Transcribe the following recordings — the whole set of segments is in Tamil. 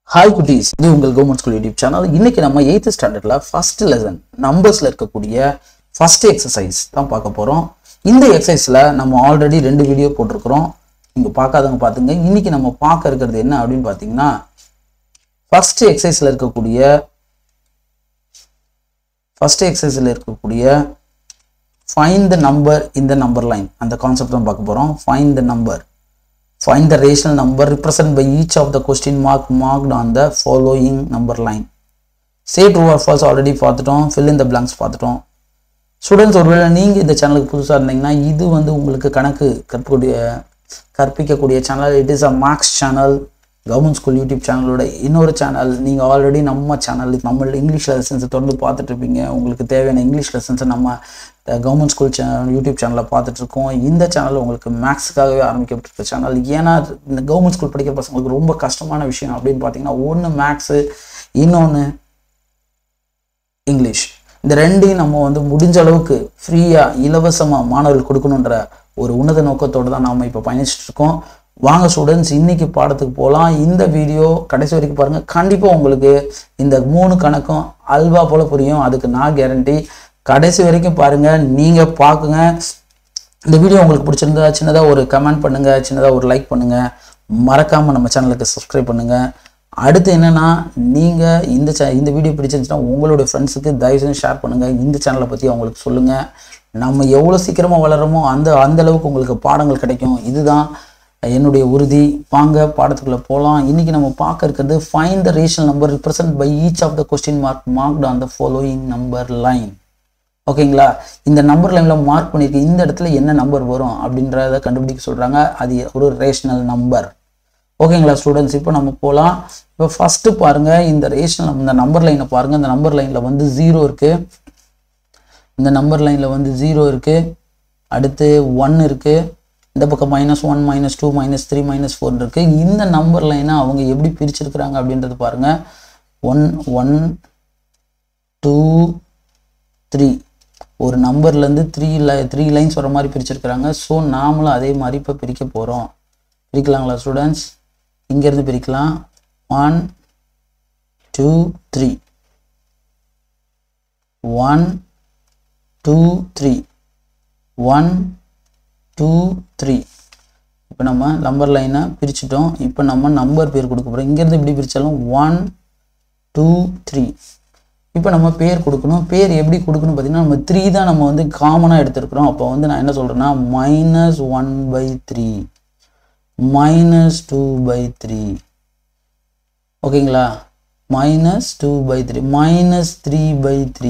ஹாய் குட்டீஸ் இது உங்கள் கவர்மெண்ட் ஸ்கூல் யூடியூப் சேனல் இன்னைக்கு நம்ம எயித்து ஸ்டாண்டர்ட்ல ஃபர்ஸ்ட் லெசன் நம்பர்ஸ்ல இருக்கக்கூடிய ஃபர்ஸ்ட் எக்ஸசைஸ் தான் பார்க்க போறோம் இந்த எக்ஸசைஸ்ல நம்ம ஆல்ரெடி ரெண்டு வீடியோ போட்டிருக்கிறோம் நீங்க பார்க்காதவங்க பார்த்துங்க இன்னைக்கு நம்ம பார்க்க இருக்கிறது என்ன அப்படின்னு பார்த்தீங்கன்னா ஃபர்ஸ்ட் எக்ஸசைஸ்ல இருக்கக்கூடிய ஃபர்ஸ்ட் எக்ஸசைஸ்ல இருக்கக்கூடிய ஃபைண்ட் த நம்பர் இந்த நம்பர் லைன் அந்த கான்செப்ட் தான் பார்க்க போறோம் find the number Find the rational number represented by each of the question mark marked on the following number line. Say true or false already பார்த்துட்டோம் fill in the blanks பார்த்துட்டோம் ஸ்டூடெண்ட்ஸ் ஒருவேளை நீங்கள் இந்த சேனலுக்கு புதுசாக இருந்தீங்கன்னா இது வந்து உங்களுக்கு கணக்கு கற்கக்கூடிய கற்பிக்கக்கூடிய channel it is a maths channel government school YouTube சேனலோட இன்னொரு சேனல் நீங்கள் ஆல்ரெடி நம்ம சேனல் நம்ம இங்கிலீஷ் லெசன்ஸை தொடர்ந்து பார்த்துட்டு இருப்பீங்க உங்களுக்கு தேவையான இங்கிலீஷ் லெசன்ஸை நம்ம கவர்மெண்ட் ஸ்கூல் சேனல் யூடியூப் சேனலில் பார்த்துட்ருக்கோம் இந்த சேனல் உங்களுக்கு மேக்ஸுக்காகவே ஆரம்பிக்கப்பட்டிருக்க சேனல் ஏன்னா இந்த கவர்மெண்ட் ஸ்கூல் படிக்கிற பசங்களுக்கு ரொம்ப கஷ்டமான விஷயம் அப்படின்னு பார்த்தீங்கன்னா ஒன்று மேக்ஸு இன்னொன்று இங்கிலீஷ் இந்த ரெண்டையும் நம்ம வந்து முடிஞ்ச அளவுக்கு ஃப்ரீயாக இலவசமாக மாணவர்கள் கொடுக்கணுன்ற ஒரு உன்னத நோக்கத்தோடு தான் நாம் இப்போ பயணிச்சுட்டு இருக்கோம் வாங்க ஸ்டூடெண்ட்ஸ் இன்னைக்கு பாடத்துக்கு போகலாம் இந்த வீடியோ கடைசி வரைக்கும் பாருங்கள் கண்டிப்பாக உங்களுக்கு இந்த மூணு கணக்கும் அல்வா போல் புரியும் அதுக்கு நான் கேரண்டி கடைசி வரைக்கும் பாருங்கள் நீங்கள் பார்க்குங்க இந்த வீடியோ உங்களுக்கு பிடிச்சிருந்தா சின்னதாக ஒரு கமெண்ட் பண்ணுங்கள் சின்னதாக ஒரு லைக் பண்ணுங்கள் மறக்காமல் நம்ம சேனலுக்கு சப்ஸ்கிரைப் பண்ணுங்கள் அடுத்து என்னென்னா நீங்கள் இந்த சே இந்த வீடியோ பிடிச்சிருந்துச்சுன்னா உங்களுடைய ஃப்ரெண்ட்ஸுக்கு தயவு செஞ்சு ஷேர் பண்ணுங்கள் இந்த சேனலை பற்றி அவங்களுக்கு சொல்லுங்கள் நம்ம எவ்வளோ சீக்கிரமாக வளர்கிறோமோ அந்த அந்த அளவுக்கு உங்களுக்கு பாடங்கள் கிடைக்கும் இதுதான் என்னுடைய உறுதி வாங்க பாடத்துக்குள்ளே போகலாம் இன்றைக்கி நம்ம பார்க்க இருக்கிறது find the rational number represent by each of the question mark marked on the following number line ஓகேங்களா இந்த நம்பர் லைனில் மார்க் பண்ணியிருக்கு இந்த இடத்துல என்ன நம்பர் வரும் அப்படின்றத கண்டுபிடிக்க சொல்கிறாங்க அது ஒரு ரேஷனல் நம்பர் ஓகேங்களா ஸ்டூடெண்ட்ஸ் இப்போ நம்ம போகலாம் இப்போ ஃபஸ்ட்டு பாருங்கள் இந்த ரேஷனல் இந்த நம்பர் லைனை பாருங்கள் இந்த நம்பர் லைனில் வந்து ஜீரோ இருக்குது இந்த நம்பர் லைனில் வந்து ஜீரோ இருக்குது அடுத்து ஒன் இருக்குது இந்த பக்கம் minus one minus two minus three minus four இருக்குது இந்த நம்பர் லைனை அவங்க எப்படி பிரிச்சிருக்கிறாங்க அப்படின்றது பாருங்கள் ஒன் ஒன் டூ த்ரீ ஒரு நம்பர்லேருந்து த்ரீ லை த்ரீ லைன்ஸ் வர மாதிரி பிரிச்சிருக்கிறாங்க ஸோ நாமளும் அதே மாதிரி இப்போ பிரிக்க போகிறோம் பிரிக்கலாங்களா ஸ்டூடெண்ட்ஸ் இங்கேருந்து பிரிக்கலாம் one two three one two three one two three இப்போ நம்ம நம்பர் லைனை பிரிச்சுட்டோம் இப்போ நம்ம நம்பர் பேர் கொடுக்க போகிறோம் இங்கேருந்து இப்படி பிரித்தாலும் ஒன் டூ த்ரீ இப்போ நம்ம பேர் கொடுக்கணும் பேர் எப்படி கொடுக்கணும் பார்த்தீங்கன்னா நம்ம த்ரீ தான் நம்ம வந்து காமனாக எடுத்துருக்குறோம் அப்போ வந்து நான் என்ன சொல்கிறேன்னா minus one by three minus two by three ஓகேங்களா minus two by three minus three by three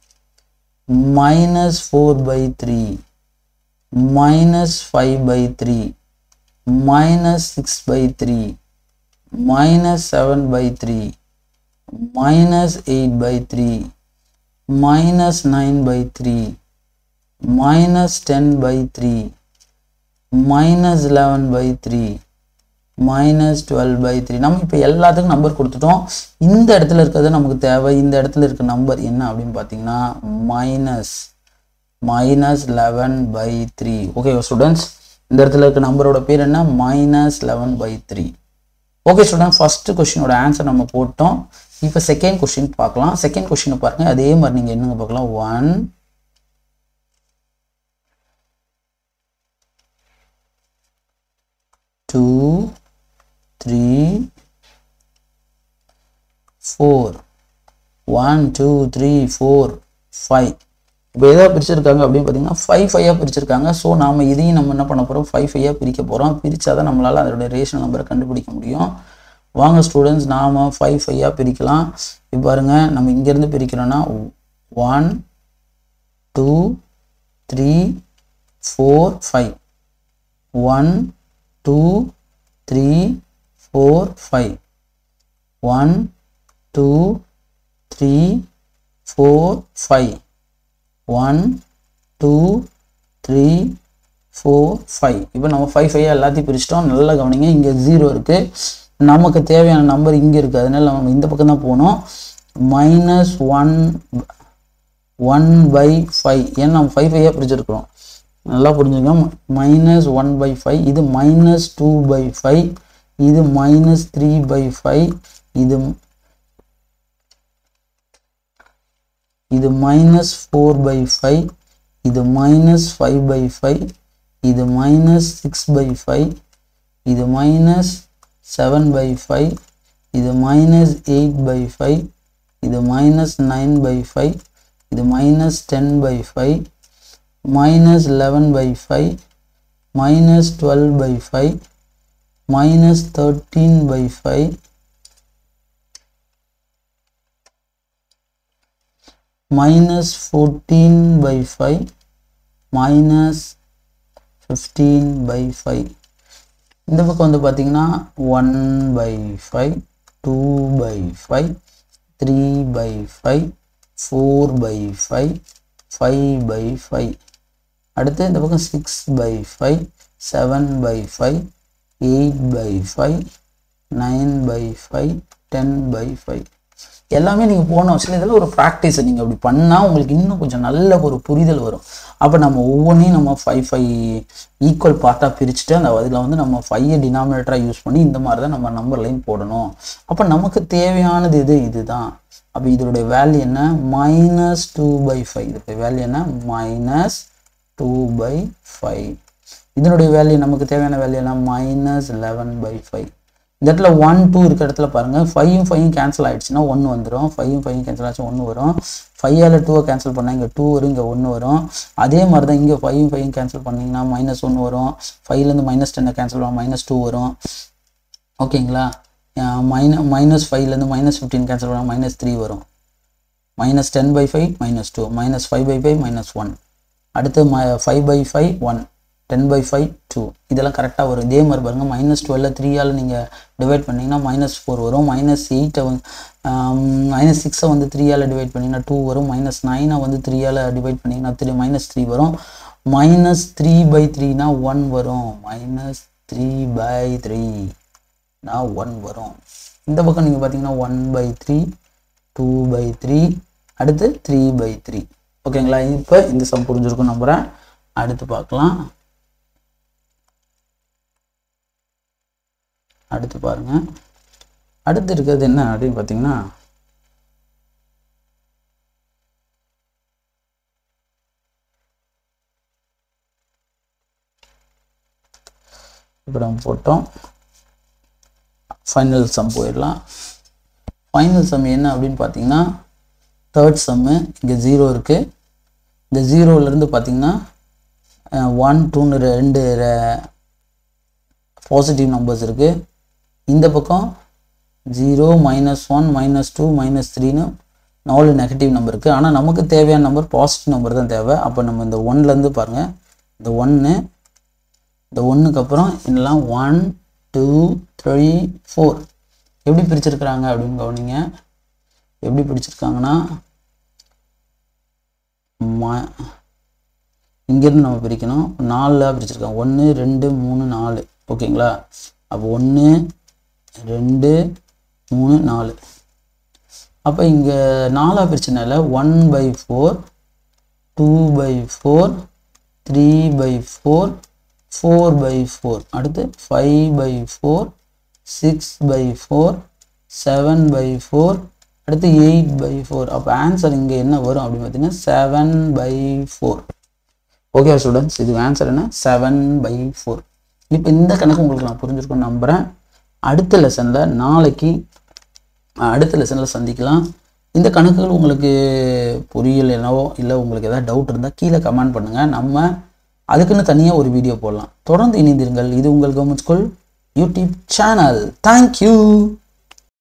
minus four by three minus five by three minus six by three minus seven by three minus 8 by 3 minus 9 by 3 minus 10 by 3 minus 11 by 3 minus 12 by 3 நம்ம இப்போ எல்லாத்துக்கும் நம்பர் கொடுத்துட்டோம் இந்த இடத்துல இருக்கிறது நமக்கு தேவை இந்த இடத்துல இருக்க நம்பர் என்ன அப்படின்னு பார்த்தீங்கன்னா minus minus eleven by three okay students இந்த இடத்துல இருக்க நம்பரோட பேர் என்ன minus eleven by three okay student first கொஸ்டினோட ஆன்சர் நம்ம போட்டோம் இப்போ செகண்ட் கொஸ்டின் பார்க்கலாம் செகண்ட் கொஸ்டினை பாருங்க அதே மாதிரி நீங்கள் என்னங்க பார்க்கலாம் one two three four one two three four five இப்போ எதாவது பிரிச்சிருக்காங்க அப்படின்னு பார்த்தீங்கன்னா ஃபைவ் ஃபைவாக பிரிச்சிருக்காங்க ஸோ நாம் இதையும் நம்ம என்ன பண்ண போகிறோம் ஃபைவ் ஃபைவாக பிரிக்க போகிறோம் பிரித்தா தான் நம்மளால் அதோட ரேஷன் நம்பரை கண்டுபிடிக்க முடியும் வாங்க ஸ்டூடெண்ட்ஸ் நாம் ஃபைவ் ஃபைவாக பிரிக்கலாம் இப்போ பாருங்கள் நம்ம இங்கேருந்து பிரிக்கிறோன்னா one two three four five one two three four five one two three four five one two three four five இப்போ நம்ம ஃபைவ் ஃபைவ் எல்லாத்தையும் பிரிச்சிட்டோம் நல்லா கவனிங்க இங்கே ஜீரோ இருக்குது நமக்கு தேவையான நம்பர் இங்கே இருக்குது அதனால நம்ம இந்த பக்கம் தான் போகணும் minus one one by five ஏன்னா நம்ம ஃபைவ் ஃபைவாக பிரிச்சிருக்கிறோம் நல்லா புரிஞ்சுக்கோங்க மைனஸ் ஒன் பை ஃபைவ் இது மைனஸ் டூ பை ஃபைவ் இது மைனஸ் த்ரீ பை ஃபைவ் இது இது மைனஸ் ஃபோர் பை ஃபைவ் இது மைனஸ் ஃபைவ் பை ஃபைவ் இது மைனஸ் சிக்ஸ் பை ஃபைவ் இது மைனஸ் செவன் பை ஃபைவ் இது மைனஸ் எயிட் பை ஃபைவ் இது மைனஸ் நைன் பை ஃபைவ் இது minus ten by five minus eleven by five minus twelve by five minus thirteen by five minus 14 by 5 minus 15 by 5 இந்த பக்கம் வந்து பார்த்தீங்கன்னா one by five two by five three by five four by five five by five அடுத்து இந்த பக்கம் six by five seven by five eight by five nine by five ten by five எல்லாமே நீங்கள் போன சில இதில் ஒரு ப்ராக்டிஸ் நீங்கள் அப்படி பண்ணால் உங்களுக்கு இன்னும் கொஞ்சம் நல்ல ஒரு புரிதல் வரும் அப்போ நம்ம ஒவ்வொன்றையும் நம்ம ஃபைவ் ஃபைவ் ஈக்குவல் பார்ட்டாக பிரிச்சுட்டு அந்த அதில் வந்து நம்ம ஃபைவை டினாமினேட்டராக யூஸ் பண்ணி இந்த மாதிரி தான் நம்ம நம்பர் லைன் போடணும் அப்போ நமக்கு தேவையானது இது இதுதான் அப்போ இதோடைய வேல்யூ என்ன மைனஸ் டூ பை ஃபைவ் இதோடைய வேல்யூ என்ன மைனஸ் டூ பை ஃபைவ் இதனுடைய வேல்யூ நமக்கு தேவையான வேல்யூ என்ன மைனஸ் லெவன் பை ஃபைவ் இந்த இடத்துல ஒன் டூ இருக்கிற இடத்துல பாருங்கள் ஃபைவும் ஃபைவும் கேன்சல் ஆகிடுச்சுன்னா ஒன்று வந்துடும் ஃபைவும் ஃபைவும் கேன்சல் ஆச்சு ஒன்று வரும் ஃபைவால் டூவை கேன்சல் பண்ணால் இங்கே டூ வரும் இங்கே ஒன்று வரும் அதே மாதிரி தான் இங்கே ஃபைவும் ஃபைவும் கேன்சல் பண்ணிங்கன்னா மைனஸ் ஒன்று வரும் ஃபைவ்லேருந்து மைனஸ் டென்னை கேன்சல் பண்ணால் மைனஸ் டூ வரும் ஓகேங்களா மைன மைனஸ் ஃபைவ்லேருந்து மைனஸ் ஃபிஃப்டீன் கேன்சல் பண்ணால் மைனஸ் த்ரீ வரும் minus ten by five minus two minus five by five minus one அடுத்து ம five by five one ten by five two இதெல்லாம் கரெக்டாக வரும் இதே மாதிரி பாருங்கள் மைனஸ் டுவெல்ல த்ரீயால் நீங்கள் டிவைட் பண்ணிங்கன்னா மைனஸ் ஃபோர் வரும் மைனஸ் எயிட்டை வந்து மைனஸ் சிக்ஸை வந்து த்ரீயால் டிவைட் பண்ணிங்கன்னா டூ வரும் மைனஸ் நைனை வந்து த்ரீயால் டிவைட் பண்ணிங்கன்னா த்ரீ மைனஸ் த்ரீ வரும் மைனஸ் த்ரீ பை த்ரீனா ஒன் வரும் மைனஸ் த்ரீ பை த்ரீனா ஒன் வரும் இந்த பக்கம் நீங்கள் பார்த்தீங்கன்னா one by three two by three அடுத்து த்ரீ பை த்ரீ ஓகேங்களா இப்போ இந்த சம் புரிஞ்சிருக்கும் நம்புகிறேன் அடுத்து பார்க்கலாம் அடுத்து பாருங்க அடுத்து இருக்கிறது என்ன அப்படின்னு பார்த்தீங்கன்னா இப்போ நம்ம போட்டோம் ஃபைனல் சம் போயிடலாம் ஃபைனல் சம் என்ன அப்படின்னு பார்த்தீங்கன்னா தேர்ட் சம்மு இங்கே ஜீரோ இருக்குது இந்த ஜீரோலேருந்து பார்த்தீங்கன்னா ஒன் டூன்னு ரெண்டு பாசிட்டிவ் நம்பர்ஸ் இருக்குது இந்த பக்கம் zero minus one minus two minus த்ரீன்னு நாலு நெகட்டிவ் நம்பர் இருக்குது ஆனால் நமக்கு தேவையான நம்பர் பாசிட்டிவ் நம்பர் தான் தேவை அப்போ நம்ம இந்த ஒன்லேருந்து பாருங்கள் இந்த ஒன்று இந்த ஒன்றுக்கு அப்புறம் இதெல்லாம் ஒன் டூ த்ரீ ஃபோர் எப்படி பிரிச்சிருக்கிறாங்க அப்படின்னு கவனிங்க எப்படி பிரிச்சிருக்காங்கன்னா ம இங்கேருந்து நம்ம பிரிக்கணும் நாலில் பிரிச்சிருக்காங்க ஒன்று ரெண்டு மூணு நாலு ஓகேங்களா அப்போ ஒன்று ரெண்டு மூணு நாலு அப்போ இங்கே நாலாக பிரிச்சனால one by four two by four three by four four by four அடுத்து five by four six by four seven by four அடுத்து எயிட் பை ஃபோர் அப்போ ஆன்சர் இங்கே என்ன வரும் அப்படின்னு பார்த்தீங்கன்னா seven by four okay students இது ஆன்சர் என்ன செவன் பை ஃபோர் இப்போ இந்த கணக்கு உங்களுக்கு நான் புரிஞ்சிருக்கும்னு நம்புகிறேன் அடுத்த லெசனில் நாளைக்கு அடுத்த லெசனில் சந்திக்கலாம் இந்த கணக்குகள் உங்களுக்கு புரியலைனோ இல்லை உங்களுக்கு ஏதாவது டவுட் இருந்தால் கீழே கமெண்ட் பண்ணுங்கள் நம்ம அதுக்குன்னு தனியாக ஒரு வீடியோ போடலாம் தொடர்ந்து இணைந்திருங்கள் இது உங்கள் government school YouTube channel thank you